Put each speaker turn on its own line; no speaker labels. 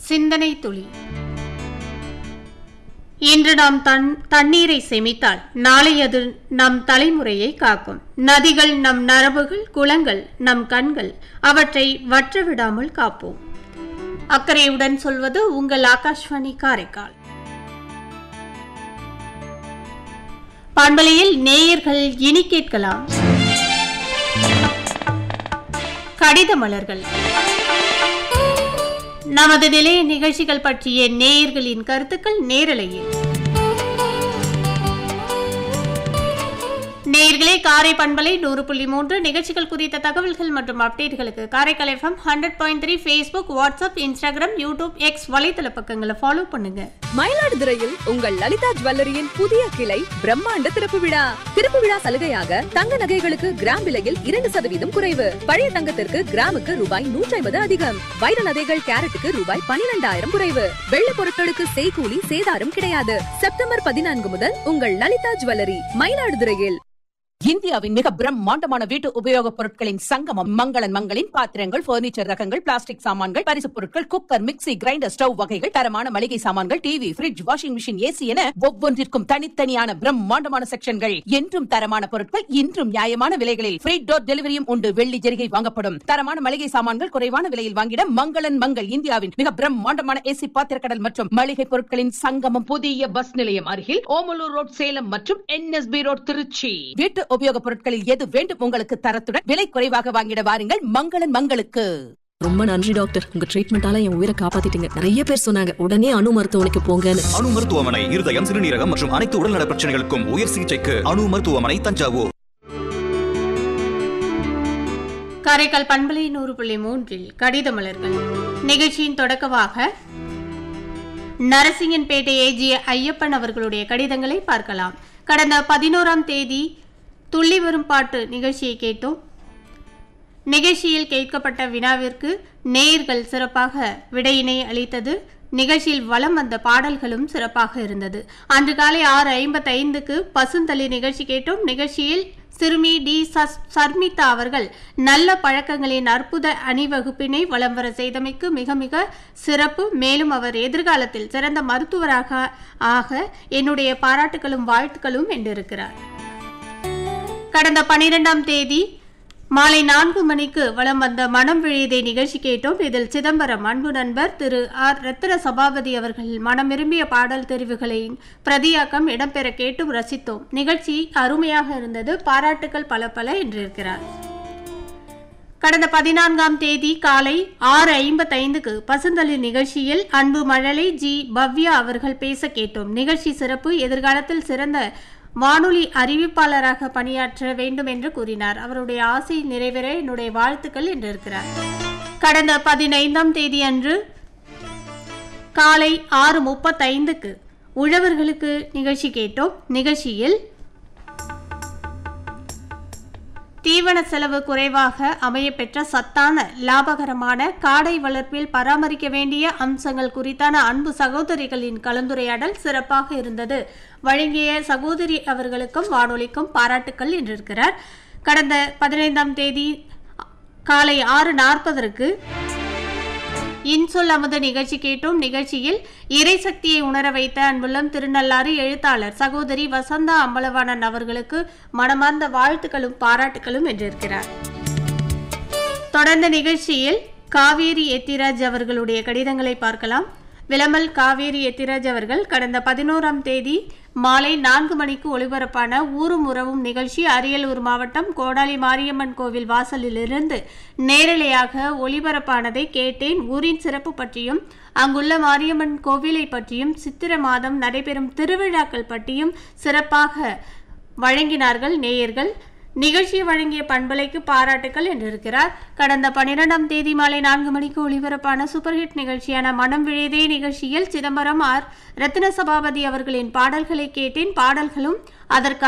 சிந்தனை துளி இன்று நாம் தன் தண்ணீரை சேமித்தால் நாளை அது நம் தலைமுறையை காக்கும் நதிகள் நம் நரம்புகள் குளங்கள் நம் கண்கள் அவற்றை வற்ற விடாமல் காப்போம் அக்கறையுடன் சொல்வது உங்கள் ஆகாஷ்வாணி காரைக்கால் பண்பலையில் நேயர்கள் இனி கேட்கலாம் கடித மலர்கள் நமது நிலைய நிகழ்ச்சிகள் பற்றிய நேயர்களின் கருத்துக்கள் நேரலையில் நேயர்களே காரை பண்பலை நூறு புள்ளி மூன்று நிகழ்ச்சிகள் குறித்த தகவல்கள் மற்றும் அப்டேட்களுக்கு Karaikal FM hundred point three Facebook WhatsApp Instagram YouTube X வலைத்தள பக்கங்களை ஃபாலோ பண்ணுங்க
மயிலாடுதுறையில் உங்கள் லலிதா ஜுவல்லரியின் புதிய கிளை பிரம்மாண்ட திறப்பு விழா திறப்பு விழா சலுகையாக தங்க நகைகளுக்கு கிராம் விலையில் இரண்டு சதவீதம் குறைவு பழைய தங்கத்திற்கு கிராமுக்கு ரூபாய் நூற்றி ஐம்பது அதிகம் வைர நகைகள் கேரட்டுக்கு ரூபாய் பனிரெண்டாயிரம் குறைவு வெள்ளி பொருட்களுக்கு செய்கூலி சேதாரம் கிடையாது செப்டம்பர் பதினான்கு முதல் உங்கள் லலிதா ஜுவல்லரி மயிலாடுதுறையில்
இந்தியாவின் மிக பிரம்மாண்டமான வீட்டு உபயோகப் பொருட்களின் சங்கமம் மங்களன் மங்களின் பாத்திரங்கள் பர்னிச்சர் ரகங்கள் பிளாஸ்டிக் சாமான்கள் பரிசுப் பொருட்கள் குக்கர் மிக்ஸி கிரைண்டர் ஸ்டவ் வகைகள் தரமான மளிகை சாமான்கள் TV fridge washing machine AC என ஒவ்வொன்றிற்கும் தனித்தனியான பிரம்மாண்டமான செக்ஷன்கள் என்றும் தரமான பொருட்கள் இன்றும் நியாயமான விலைகளில் ஃப்ரீ டோர் டெலிவரியும் உண்டு வெள்ளி ஜெரிகை வாங்கப்படும் தரமான மளிகை சாமான்கள் குறைவான விலையில் வாங்கிட மங்களன் மங்கள் இந்தியாவின் மிக பிரம்மாண்டமான ஏசி பாத்திரக்கடல் மற்றும் மளிகை பொருட்களின் சங்கமம் புதிய பஸ் நிலையம் அருகில் ஓமலூர் ரோட் சேலம் மற்றும் என்எஸ்பி ரோட் திருச்சி வீட்டு உபயோகப் பொருட்களில் எது வேண்டும் உங்களுக்கு தரத்துடன் விலை குறைவாக வாங்கிட வாருங்கள் மங்களன் மங்களுக்கு
ரொம்ப நன்றி டாக்டர் உங்க ட்ரீட்மெண்டால என் உயிரை காப்பாத்திட்டீங்க நிறைய பேர் சொன்னாங்க உடனே அணு மருத்துவமனைக்கு போங்கன்னு
அணு மருத்துவமனை இருதயம் சிறுநீரகம் மற்றும் அனைத்து உடல்நல பிரச்சனைகளுக்கும் உயர் சிகிச்சைக்கு அணு மருத்துவமனை தஞ்சாவூர்
காரைக்கால் பண்பலை நூறு புள்ளி மூன்றில் கடித மலர்கள் நிகழ்ச்சியின் தொடக்கமாக நரசிங்கன்பேட்டை ஏஜி ஐயப்பன் அவர்களுடைய கடிதங்களை பார்க்கலாம் கடந்த பதினோராம் தேதி துள்ளி வரும் பாட்டு நிகழ்ச்சியை கேட்டோம் நிகழ்ச்சியில் கேட்கப்பட்ட வினாவிற்கு நேயர்கள் சிறப்பாக விடையினை அளித்தது நிகழ்ச்சியில் வலம் வந்த பாடல்களும் சிறப்பாக இருந்தது அன்று காலை ஆறு ஐம்பத்தைந்துக்கு பசுந்தளி நிகழ்ச்சி கேட்டோம் நிகழ்ச்சியில் சிறுமி டி சஸ் சர்மிதா அவர்கள் நல்ல பழக்கங்களின் அற்புத அணிவகுப்பினை வலம் வர செய்தமைக்கு மிக மிக சிறப்பு மேலும் அவர் எதிர்காலத்தில் சிறந்த மருத்துவராக ஆக என்னுடைய பாராட்டுகளும் வாழ்த்துக்களும் என்றிருக்கிறார் கடந்த பனிரெண்டாம் தேதி மாலை நான்கு மணிக்கு வலம் வந்த மனம் விழியதை நிகழ்ச்சி கேட்டோம் இதில் சிதம்பரம் அன்பு நண்பர் திரு ஆர் ரத்தின சபாபதி அவர்கள் மனம் விரும்பிய பாடல் தெரிவுகளின் பிரதியாக்கம் இடம்பெற கேட்டும் ரசித்தோம் நிகழ்ச்சி அருமையாக இருந்தது பாராட்டுக்கள் பல பல என்றிருக்கிறார் கடந்த பதினான்காம் தேதி காலை ஆறு ஐம்பத்தைந்துக்கு பசுந்தளிர் நிகழ்ச்சியில் அன்பு மழலை ஜி பவ்யா அவர்கள் பேச கேட்டோம் நிகழ்ச்சி சிறப்பு எதிர்காலத்தில் சிறந்த வானொலி அறிவிப்பாளராக பணியாற்ற வேண்டும் என்று கூறினார் அவருடைய ஆசை நிறைவேற என்னுடைய வாழ்த்துக்கள் என்றிருக்கிறார் கடந்த பதினைந்தாம் தேதி அன்று காலை ஆறு முப்பத்தைந்துக்கு உழவர்களுக்கு நிகழ்ச்சி கேட்டோம் நிகழ்ச்சியில் தீவன செலவு குறைவாக அமையப்பெற்ற சத்தான லாபகரமான காடை வளர்ப்பில் பராமரிக்க வேண்டிய அம்சங்கள் குறித்தான அன்பு சகோதரிகளின் கலந்துரையாடல் சிறப்பாக இருந்தது வழங்கிய சகோதரி அவர்களுக்கும் வானொலிக்கும் பாராட்டுக்கள் என்றிருக்கிறார் கடந்த பதினைந்தாம் தேதி காலை ஆறு நாற்பதற்கு இன்சொல் அமுத நிகழ்ச்சி கேட்டோம் நிகழ்ச்சியில் இறை சக்தியை உணர வைத்த அன்புள்ளம் திருநள்ளாறு எழுத்தாளர் சகோதரி வசந்தா அம்பலவாணன் அவர்களுக்கு மனமார்ந்த வாழ்த்துக்களும் பாராட்டுகளும் என்றிருக்கிறார் தொடர்ந்த நிகழ்ச்சியில் காவேரி எத்திராஜ் அவர்களுடைய கடிதங்களை பார்க்கலாம் விளமல் காவேரி எத்திராஜ் அவர்கள் கடந்த பதினோராம் தேதி மாலை நான்கு மணிக்கு ஒளிபரப்பான ஊரும் உறவும் நிகழ்ச்சி அரியலூர் மாவட்டம் கோடாலி மாரியம்மன் கோவில் வாசலிலிருந்து நேரலையாக ஒளிபரப்பானதை கேட்டேன் ஊரின் சிறப்பு பற்றியும் அங்குள்ள மாரியம்மன் கோவிலை பற்றியும் சித்திர மாதம் நடைபெறும் திருவிழாக்கள் பற்றியும் சிறப்பாக வழங்கினார்கள் நேயர்கள் நிகழ்ச்சியை வழங்கிய பண்பலைக்கு பாராட்டுக்கள் என்றிருக்கிறார் கடந்த பன்னிரெண்டாம் தேதி மாலை நான்கு மணிக்கு ஒளிபரப்பான சூப்பர் ஹிட் நிகழ்ச்சியான மனம் விழைதே நிகழ்ச்சியில் சிதம்பரம் ஆர் ரத்தின சபாபதி அவர்களின் பாடல்களை கேட்டேன் பாடல்களும் அதற்கு